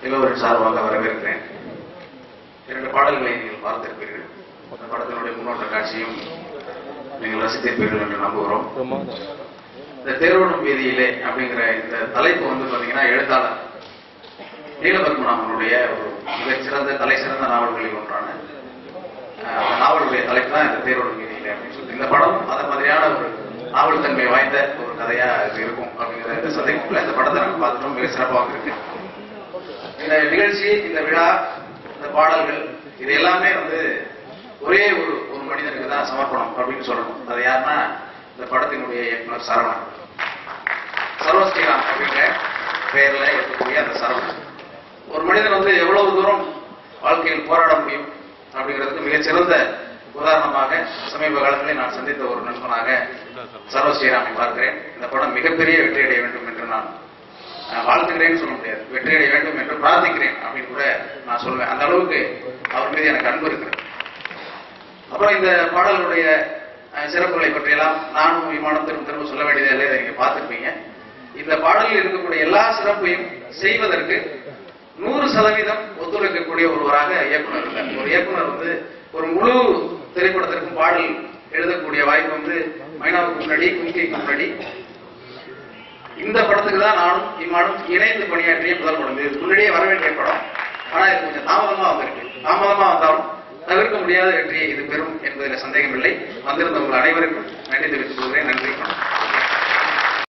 எல்லோரின் சார்பாக வரவேற்கிறேன் இரண்டு பாடல்களை நீங்கள் பார்த்திருப்பீர்கள் அந்த படத்தினுடைய முன்னோட்ட காட்சியும் நீங்கள் ரசித்திருப்பீர்கள் என்று நம்புகிறோம் இந்த தேரோடும் வீதியிலே அப்படிங்கிற இந்த தலைப்பு வந்து பாத்தீங்கன்னா எழுத்தாளர் நீலபத்மநாபனுடைய ஒரு மிகச்சிறந்த தலை சிறந்த நாவல்களில் ஒன்றான அஹ், அந்த நாவலுடைய தலைப்பு தான் இந்த தேரோடும் வீதியிலே அப்படின்னு சொல்லி இந்த படம் அந்த மாதிரியான ஒரு நாவல் தன்மை வாய்ந்த ஒரு கதையா இது இருக்கும் அப்படிங்கிற இந்த சந்தேகத்தில் இந்த படத்தை நாங்கள் பார்த்துட்டோம் மிக சிறப்பாக இருக்கு இந்த நிகழ்ச்சி இந்த விழா இந்த பாடல்கள் இது எல்லாமே வந்து ஒரே ஒரு ஒரு மனிதனுக்கு தான் சமர்ப்பணம் அப்படின்னு சொல்லணும் அது யாருன்னா இந்த படத்தினுடைய இயக்குனர் சரவணன் சர்வஸ்ரீராம் அப்படிங்கிற பெயர்ல இருக்கக்கூடிய அந்த சரவணன் ஒரு மனிதன் வந்து எவ்வளவு தூரம் வாழ்க்கையில் போராட முடியும் அப்படிங்கிறதுக்கு மிகச்சிறந்த உதாரணமாக சமீப காலங்களில் நான் சந்தித்த ஒரு நண்பனாக சர்வஸ்ரீராமை பார்க்கிறேன் இந்த படம் மிகப்பெரிய வெற்றி அடைய வேண்டும் என்று நான் அஹ், வாழ்த்துகிறேன்னு சொல்ல முடியாது வெற்றி அடைய வேண்டும் என்று பிரார்த்திக்கிறேன் அப்படின்னு கூட நான் சொல்வேன் அந்த அளவுக்கு அவர் மீது எனக்கு அன்பு இருக்கிறது அப்புறம் இந்த பாடலுடைய அஹ், சிறப்புகளை பற்றியெல்லாம் நானும் விமானம் திரும்ப திரும்ப சொல்ல வேண்டியதே இல்லை இதை நீங்க பார்த்திருப்பீங்க இந்த பாடலில் இருக்கக்கூடிய எல்லா சிறப்பையும் செய்வதற்கு நூறு சதவீதம் ஒத்துழைக்கக்கூடிய ஒருவராக இயக்குனர் இருக்கார் ஒரு இயக்குனர் வந்து ஒரு முழு திரைப்படத்திற்கும் பாடல் எழுதக்கூடிய வாய்ப்பு வந்து மைனாவுக்கு முன்னாடி கும்கிக்கு முன்னாடி இந்த படத்துக்கு தான் நானும் இம்மானும் இணைந்து பணியாற்றிய முதல் படம் இது முன்னாடியே வர வேண்டிய படம் ஆனா இது கொஞ்சம் தாமதமா வந்திருக்கு தாமதமா வந்தாலும் தவிர்க்க முடியாத வெற்றியை இது பெறும் என்பதில் சந்தேகமில்லை வந்திருந்த உங்கள் அனைவருக்கும் நன்றி தெரிவித்துக் கொள்கிறேன் நன்றி வணக்கம்.